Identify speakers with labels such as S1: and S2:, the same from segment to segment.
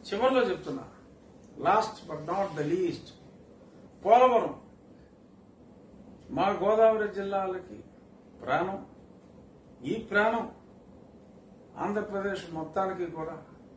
S1: చివరిలో చెప్తున్నా last but not the least Polavaram మా గోదావరి జిల్లాలకి ప్రాణం ఈ ప్రాణం ఆంధ్రప్రదేశ్ మొత్తానికి కూడా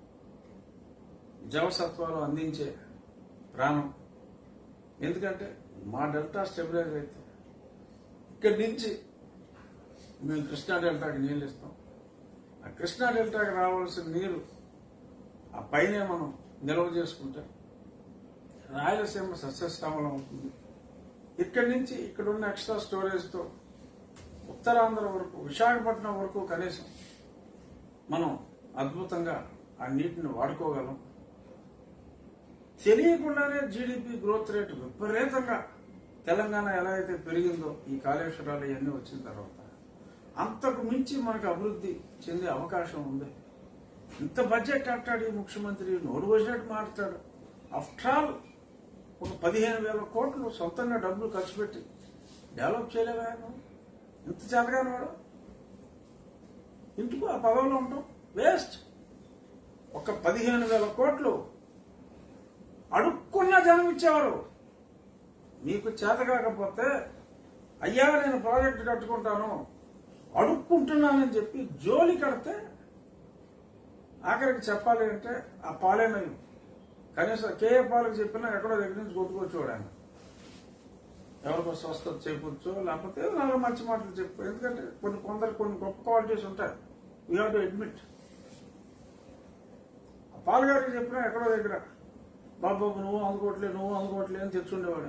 S1: జవసత్వాలు అందించే ప్రాణం ఎందుకంటే మా డెల్టా స్టెబిలైజ్ అయితే ఇక్కడి నుంచి మేము కృష్ణా డెల్టాకి నీళ్ళు ఇస్తాం ఆ కృష్ణా డెల్టాకి రావాల్సిన నీరు ఆ పైనే మనం నిల్వ చేసుకుంటే రాయలసీమ సస్యశ్యామలం అవుతుంది ఇక్కడి నుంచి ఇక్కడ ఉన్న ఎక్స్ట్రా స్టోరేజ్తో ఉత్తరాంధ్ర వరకు విశాఖపట్నం వరకు కనీసం మనం అద్భుతంగా ఆ నీటిని వాడుకోగలం తెలియకుండానే జీడిపి గ్రోత్ రేట్ విపరీతంగా తెలంగాణ ఎలా అయితే పెరిగిందో ఈ కాళేశ్వరాలు ఇవన్నీ వచ్చిన తర్వాత అంతకు మించి మనకు అభివృద్ధి చెందే అవకాశం ఉంది ఇంత బడ్జెట్ అంటాడు ఈ ముఖ్యమంత్రి నోరు వచ్చినట్టు మాట్లాడు ఆఫ్టర్ ఆల్ ఒక పదిహేను వేల కోట్లు సొంతంగా డబ్బులు ఖర్చు పెట్టి డెవలప్ చేయలేవా నువ్వు? ఇంత చేతగాని వాడు ఇంటికి ఆ పదవిలో ఉంటాం వేస్ట్ ఒక పదిహేను వేల కోట్లు అడుక్కున్న జనం ఇచ్చేవారు మీకు చేత కాకపోతే అయ్యా నేను ప్రాజెక్ట్ కట్టుకుంటాను అడుక్కుంటున్నానని చెప్పి జోలి కడితే ఆఖరికి చెప్పాలి అంటే ఆ పాలేనవి కనీసం కేఏ పాలకు చెప్పినా ఎక్కడో దగ్గర నుంచి కొట్టుకొచ్చేవాడు ఆయన ఎవరికో స్వస్థత చేకూర్చో లేకపోతే ఏదో నాలుగు మంచి మాటలు చెప్పు ఎందుకంటే కొన్ని కొందరు కొన్ని గొప్ప క్వాలిటీస్ ఉంటాయి వీ హ్యావ్ టు అడ్మిట్ పాలగారికి చెప్పినా ఎక్కడో దగ్గర బాబు నువ్వు అందుకోవట్లే నువ్వు అందుకోవట్లే అని తెచ్చుండేవాడు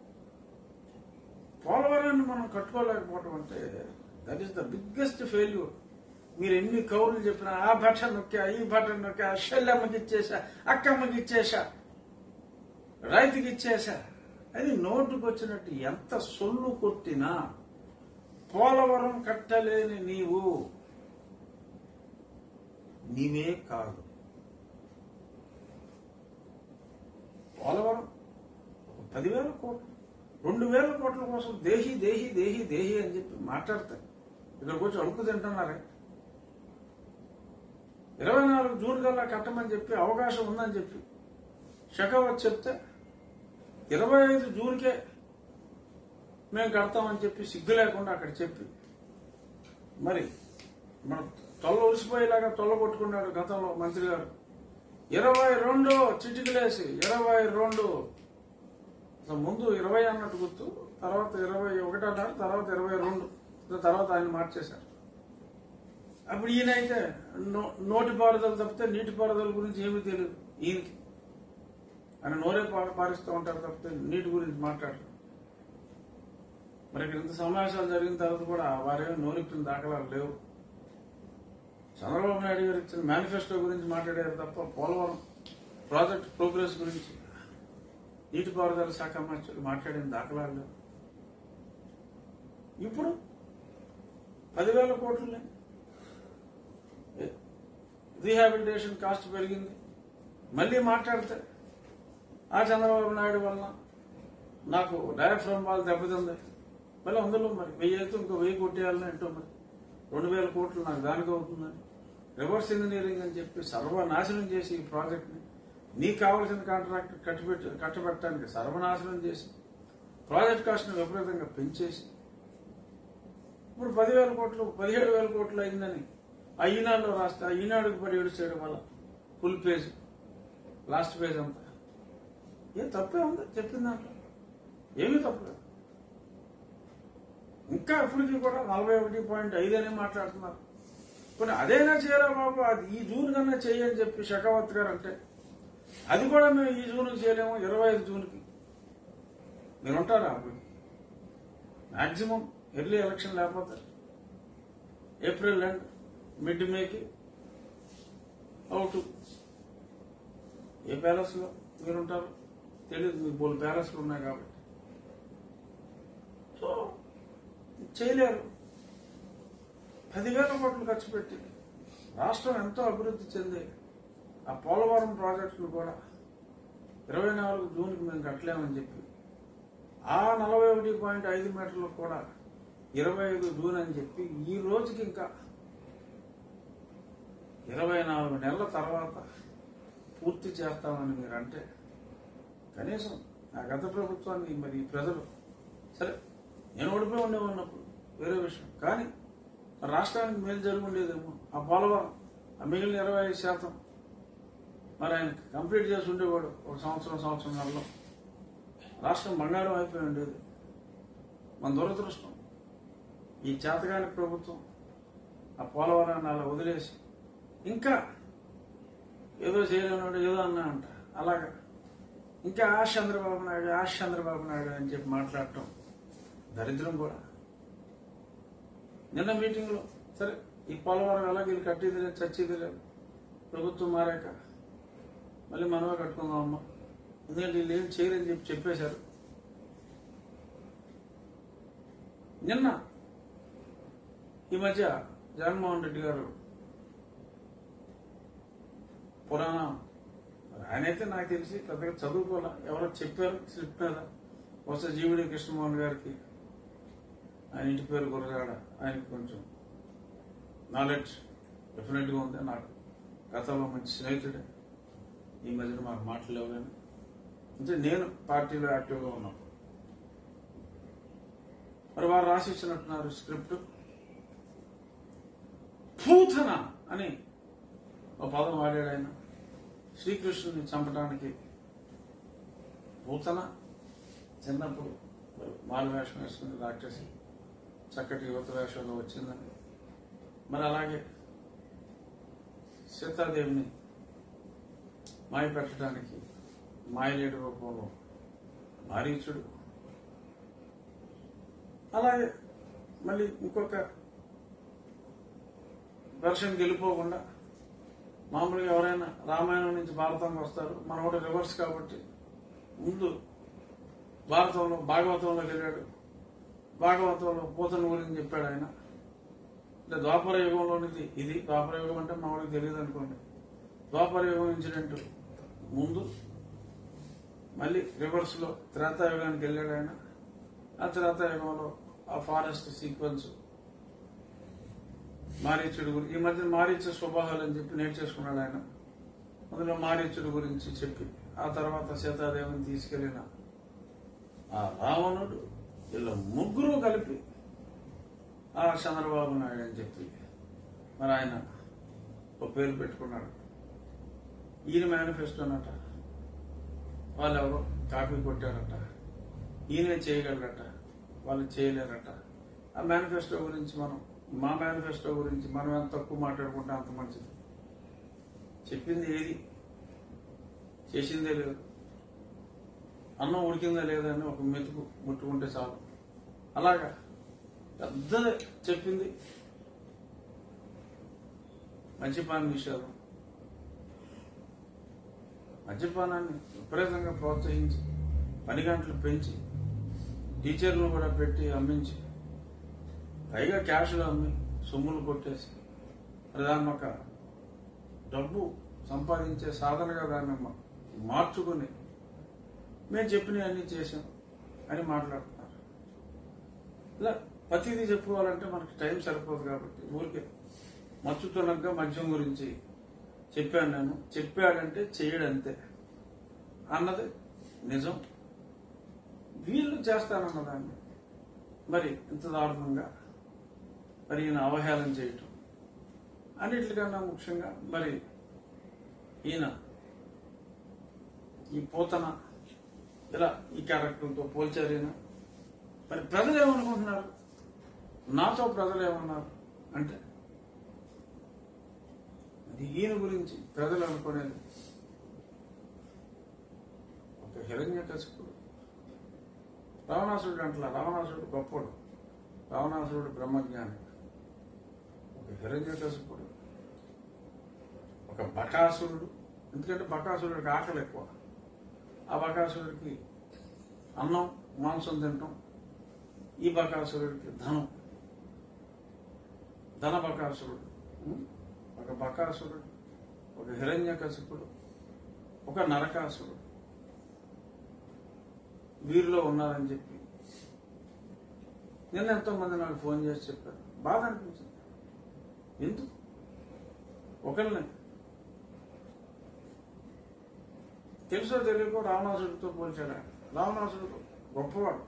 S1: పోలవరాన్ని మనం కట్టుకోలేకపోవడం అంటే that is the biggest failure మీరు ఎన్ని కౌరులు చెప్పినా ఆ బటన్ నొక్కా ఈ బటన్ నొక్కా షెల్లమ్మకి ఇచ్చేసా అక్కమ్మకి ఇచ్చేసా రైతుకి ఇచ్చేసా అది నోటుకు వచ్చినట్టు ఎంత సొల్లు కొట్టినా పోలవరం కట్టలేని నీవు నీవే కాదు పోలవరం ఒక పదివేల కోట్లు రెండు వేల కోట్ల కోసం దేహి దేహి దేహి దేహి అని చెప్పి మాట్లాడతారు ఇక్కడికి వచ్చి అడుగు తింటున్నారే ఇరవై నాలుగు జూన్ కల్లా కట్టమని చెప్పి అవకాశం ఉందని చెప్పి షెకావత్ చెప్తే ఇరవై ఐదు జూన్కే మేము కడతామని చెప్పి సిగ్గు లేకుండా అక్కడ చెప్పి మరి మన తొల్ల ఉరిసిపోయేలాగా తొల్ల కొట్టుకున్నాడు గతంలో మంత్రి గారు ఇరవై రెండు చిటికలేసి ఇరవై రెండు అసలు ముందు ఇరవై అన్నట్టు గుర్తు తర్వాత ఇరవై ఒకటి అన్నారు తర్వాత ఇరవై రెండు తర్వాత ఆయన మార్చేశారు అప్పుడు ఈయన అయితే నో- నోటి పారుదల తప్పితే నీటి పారుదల గురించి ఏమీ తెలియదు ఈయనకి ఆయన నోరే పా- పారిస్తూ ఉంటారు తప్పితే నీటి గురించి మాట్లాడరు మరి ఇక్కడ ఇంత సమావేశాలు జరిగిన తర్వాత కూడా వారేమీ నోరిప్పిన దాఖలాలు లేవు చంద్రబాబు నాయుడు గారు ఇచ్చిన మేనిఫెస్టో గురించి మాట్లాడారు తప్ప పోలవరం ప్రాజెక్ట్ ప్రోగ్రెస్ గురించి నీటిపారుదల శాఖ మంత్రులు మాట్లాడిన దాఖలాలు లేవు ఇప్పుడు పదివేల కోట్లనే రీహాబిలిటేషన్ కాస్ట్ పెరిగింది మళ్ళీ మాట్లాడితే ఆ చంద్రబాబు నాయుడు వలన నాకు డయాఫ్రమ్ వాళ్ళు దెబ్బతింది మళ్ళీ అందులో మరి వెయ్యి అయితే ఇంకో వెయ్యి కొట్టేయాలని అంటూ మరి రెండు వేల కోట్లు నాకు దానికి అవుతుందని రివర్స్ ఇంజనీరింగ్ అని చెప్పి సర్వనాశనం చేసి ఈ ప్రాజెక్ట్ని నీకు కావాల్సిన కాంట్రాక్ట్ కట్టిపెట్టి కట్టబెట్టడానికి సర్వనాశనం చేసి ప్రాజెక్ట్ కాస్ట్ని విపరీతంగా పెంచేసి ఇప్పుడు పదివేల కోట్లు పదిహేడు వేల కోట్లు అయిందని ఆ ఈనాడులో రాస్తే ఆ ఈనాడుకి పడి ఏడు చేయడం వల్ల ఫుల్ పేజ్ లాస్ట్ పేజ్ అంతా ఏం తప్పే ఉంది చెప్పిన దాంట్లో ఏమీ తప్పలేదు ఇంకా ఇప్పటికీ కూడా నలభై ఒకటి పాయింట్ ఐదు అని మాట్లాడుతున్నారు కొన్ని అదైనా చేయరా బాబు అది ఈ జూన్ కన్నా చేయని చెప్పి షెకావత్ గారు అంటే అది కూడా మేము ఈ జూన్కి చేయలేము ఇరవై ఐదు జూన్కి మీరు ఉంటారా మాక్సిమం ఎర్లీ ఎలక్షన్ లేకపోతే ఏప్రిల్ అండ్ మిడ్ మేకి అవుట్ ఏ ప్యాలెస్ లో మీరుంటారు తెలియదు మీకు బోల్ ప్యాలెస్లు ఉన్నాయి కాబట్టి సో చేయలేరు పదివేల కోట్లు ఖర్చు పెట్టి రాష్ట్రం ఎంతో అభివృద్ధి చెంది ఆ పోలవరం ప్రాజెక్టులు కూడా ఇరవై నాలుగు జూన్కి మేము కట్టలేమని చెప్పి ఆ నలభై ఒకటి పాయింట్ ఐదు మీటర్లు కూడా ఇరవై ఐదు జూన్ అని చెప్పి ఈ రోజుకి ఇంకా ఇరవై నాలుగు నెలల తర్వాత పూర్తి చేస్తామని మీరు అంటే కనీసం ఆ గత ప్రభుత్వాన్ని మరి ఈ ప్రజలు సరే నేను ఓడిపోయి ఉండేవాడినప్పుడు వేరే విషయం కానీ రాష్ట్రానికి మేలు జరిగి ఉండేదేమో ఆ పోలవరం ఆ మిగిలిన ఇరవై ఐదు శాతం మరి ఆయన కంప్లీట్ చేసి ఉండేవాడు ఒక సంవత్సరం సంవత్సరంలో రాష్ట్రం బంగారం అయిపోయి ఉండేది మన దురదృష్టం ఈ చేతగాని ప్రభుత్వం ఆ పోలవరాన్ని అలా వదిలేసి ఇంకా ఏదో చేయలేనాడు ఏదో అన్నా అంట అలాగా ఇంకా ఆశ చంద్రబాబు నాయుడు ఆశ చంద్రబాబు నాయుడు అని చెప్పి మాట్లాడటం దరిద్రం కూడా నిన్న మీటింగ్లో సరే ఈ పోలవరం ఎలా వీళ్ళు కట్టేది లేదు చచ్చేది లేదు ప్రభుత్వం మారాక మళ్ళీ మనమే కట్టుకుందాం అమ్మ ఎందుకంటే వీళ్ళు ఏం చేయలేదని చెప్పి చెప్పేశారు నిన్న ఈ మధ్య జగన్మోహన్ రెడ్డి గారు పురాణం మరి ఆయనైతే నాకు తెలిసి పెద్దగా చదువుకోలే ఎవరో చెప్పారు స్లిప్ మీద వస్తే జీవిడి కృష్ణమోహన్ గారికి ఆయన ఇంటి పేరు గురజాడ ఆయనకి కొంచెం నాలెడ్జ్ డెఫినెట్గా ఉంది నాకు గతంలో మంచి స్నేహితుడే ఈ మధ్యన మాకు మాటలేవు కానీ అంటే నేను పార్టీలో యాక్టివ్గా ఉన్నాను మరి వారు రాసి ఇచ్చినట్టున్నారు స్క్రిప్ట్ పూతన అని ఒక పదం వాడాడు ఆయన శ్రీకృష్ణుని చంపడానికి పూతన చిన్నప్పుడు మాల వేషం వేసుకుని రాక్షసి చక్కటి యువత వేషంలో వచ్చిందని మరి అలాగే సీతాదేవిని మాయ పెట్టడానికి మాయలేడు రూపంలో మారీచుడు అలాగే మళ్ళీ ఇంకొక వెర్షన్ గెలిపోకుండా మామూలుగా ఎవరైనా రామాయణం నుంచి భారతంకి వస్తారు మన కూడా రివర్స్ కాబట్టి ముందు భారతంలో భాగవతంలో వెళ్ళాడు భాగవతంలో పూతన గురించి చెప్పాడు ఆయన అంటే ద్వాపర యుగంలోనిది ఇది ద్వాపర యుగం అంటే మా వాడికి తెలియదు అనుకోండి ద్వాపర యుగం ఇన్సిడెంట్ ముందు మళ్ళీ రివర్స్ లో త్రేతాయుగానికి వెళ్ళాడు ఆయన ఆ త్రేతాయుగంలో ఆ ఫారెస్ట్ సీక్వెన్స్ మారీచుడు గురించి ఈ మధ్య మారీచ స్వభావాలు అని చెప్పి నేర్చేసుకున్నాడు ఆయన అందులో మారీచుడు గురించి చెప్పి ఆ తర్వాత సీతాదేవిని తీసుకెళ్లిన ఆ రావణుడు వీళ్ళ ముగ్గురు కలిపి ఆ చంద్రబాబు నాయుడు అని చెప్పి మరి ఆయన ఒక పేరు పెట్టుకున్నాడు ఈయన మేనిఫెస్టోనట వాళ్ళు ఎవరో కాపీ కొట్టారట ఈయనే చేయగలరట వాళ్ళు చేయలేరట ఆ మేనిఫెస్టో గురించి మనం మా మేనిఫెస్టో గురించి మనం ఎంత తక్కువ మాట్లాడుకుంటే అంత మంచిది చెప్పింది ఏది చేసిందే లేదు అన్నం ఉడికిందా లేదని ఒక మెతుకు ముట్టుకుంటే చాలు అలాగా పెద్దదే చెప్పింది మద్యపాన నిషేధం మద్యపానాన్ని విపరీతంగా ప్రోత్సహించి పని గంటలు పెంచి టీచర్లను కూడా పెట్టి అమ్మించి పైగా క్యాష్లు అమ్మి సొమ్ములు కొట్టేసి మరి దాన్ని ఒక డబ్బు సంపాదించే సాధనగా దాన్ని మా- మార్చుకుని మేము చెప్పినవన్నీ చేసాం అని మాట్లాడుతున్నారు ఇలా ప్రతిదీ చెప్పుకోవాలంటే మనకి టైం సరిపోదు కాబట్టి ఊరికే మచ్చుతునగ్గా మద్యం గురించి చెప్పాను నేను చెప్పాడంటే చేయడంతే అన్నది నిజం వీళ్ళు చేస్తానన్న దాన్ని మరి ఇంత దారుణంగా మరి ఈయన అవహేళన చేయటం అన్నిటికన్నా ముఖ్యంగా మరి ఈయన ఈ పోతన ఇలా ఈ క్యారెక్టర్తో పోల్చారు ఈయన మరి ప్రజలు ఏమనుకుంటున్నారు నాతో ప్రజలు ఏమన్నారు అంటే అది ఈయన గురించి ప్రజలు అనుకునేది ఒక హిరణ్య కశిపుడు రావణాసురుడు అంటలా రావణాసురుడు గొప్పడు రావణాసురుడు బ్రహ్మజ్ఞాని ఒక హిరణ్య కశిపుడు ఒక బకాసురుడు ఎందుకంటే బకాసురుడికి ఆకలి ఎక్కువ ఆ బకాసురుడికి అన్నం మాంసం తినటం ఈ బకాసురుడికి ధనం ధన బకాసురుడు ఉం? ఒక బకాసురుడు ఒక హిరణ్య కశిపుడు ఒక నరకాసురుడు వీరిలో ఉన్నారని చెప్పి నిన్న ఎంతో మంది నాకు ఫోన్ చేసి చెప్పారు బాధ అనిపించింది ఎందుకు ఒకరిని తెలుసో తెలియకో రావణాసుడితో పోల్చాడు ఆయన రావణాసుడు గొప్పవాడు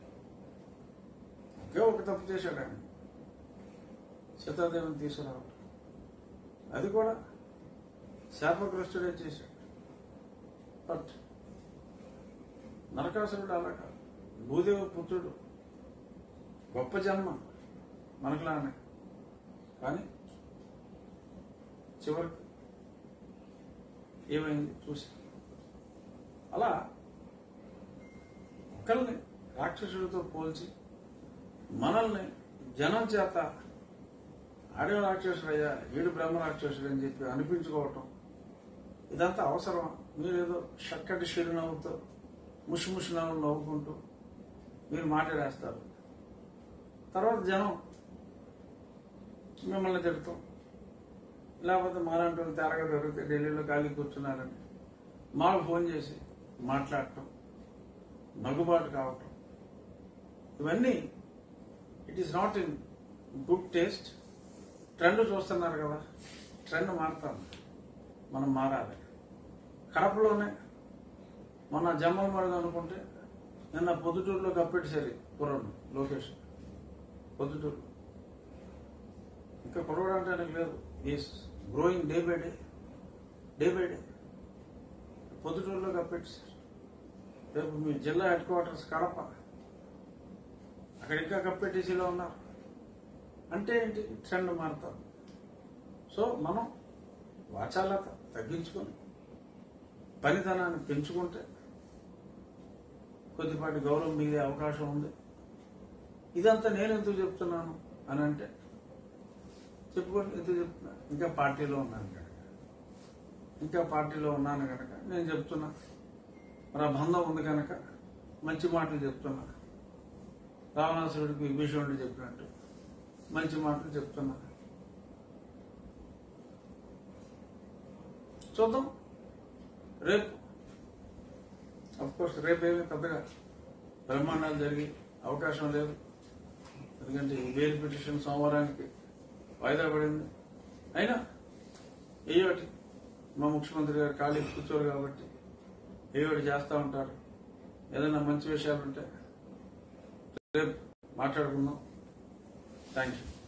S1: ఒకే ఒక తప్పు చేశాడు ఆయన సీతాదేవిని తీసుకురావడం అది కూడా శాపగ్రస్తుడే చేశాడు బట్ నరకాసురుడు అలా కాదు భూదేవ పుత్రుడు గొప్ప జన్మ మనకులానే కానీ చివరికి ఏమైంది చూసి అలా ఒకరిని రాక్షసుడితో పోల్చి మనల్ని జనం చేత ఆడే రాక్షసుడయ్యా వీడు బ్రహ్మ రాక్షసుడు అని చెప్పి అనిపించుకోవటం ఇదంతా అవసరం మీరేదో చక్కటి చిరునవ్వుతో ముషి ముషి నవ్వులు నవ్వుకుంటూ మీరు మాట్లాడేస్తారు తర్వాత జనం మిమ్మల్ని తిడతాం లేకపోతే మాలాంటి వాళ్ళు తెరగా దొరికితే ఢిల్లీలో ఖాళీ కూర్చున్నారని మాకు ఫోన్ చేసి మాట్లాడటం నగ్గుబాటు కావటం ఇవన్నీ it is not in good taste trend చూస్తున్నారు కదా ట్రెండ్ మారుతాం మనం మారాలి కడపలోనే మొన్న జమ్మల మడుగు అనుకుంటే నిన్న పొద్దుటూరులో కప్పెట్టేసరి కుర్రోడు లోకేష్ పొద్దుటూరు ఇంకా కుర్రోడు అంటే ఆయనకు లేదు is growing day by day day by day పొద్దుటూరులో కప్పెట్టేశారు రేపు మీ జిల్లా హెడ్ క్వార్టర్స్ కడప అక్కడ ఇంకా కప్పెట్టేసిలో ఉన్నారు అంటే ఏంటి ట్రెండ్ మారుతాం సో మనం వాచాలత తగ్గించుకొని పనితనాన్ని పెంచుకుంటే కొద్దిపాటి గౌరవం మిగిలే అవకాశం ఉంది ఇదంతా నేను ఎందుకు చెప్తున్నాను అని అంటే చెప్పుకోండి ఎందుకు చెప్తున్నా ఇంకా పార్టీలో ఉన్నాను కనుక ఇంకా పార్టీలో ఉన్నాను కనుక నేను చెప్తున్నా మరి ఆ బంధం ఉంది కనుక మంచి మాటలు చెప్తున్నా రావణాసురుడికి విభీషణుడు చెప్పినట్టు మంచి మాటలు చెప్తున్నా చూద్దాం రేపు కోర్స్ రేపేమీ పెద్దగా బ్రహ్మాండాలు జరిగే అవకాశం లేదు ఎందుకంటే ఈ బెయిల్ పిటిషన్ సోమవారానికి వాయిదా పడింది అయినా ఏయోటి మా ముఖ్యమంత్రి గారు ఖాళీ కూర్చోరు కాబట్టి ఏయోటి చేస్తూ ఉంటారు ఏదైనా మంచి విషయాలు ఉంటే రేపు మాట్లాడుకుందాం థ్యాంక్ యూ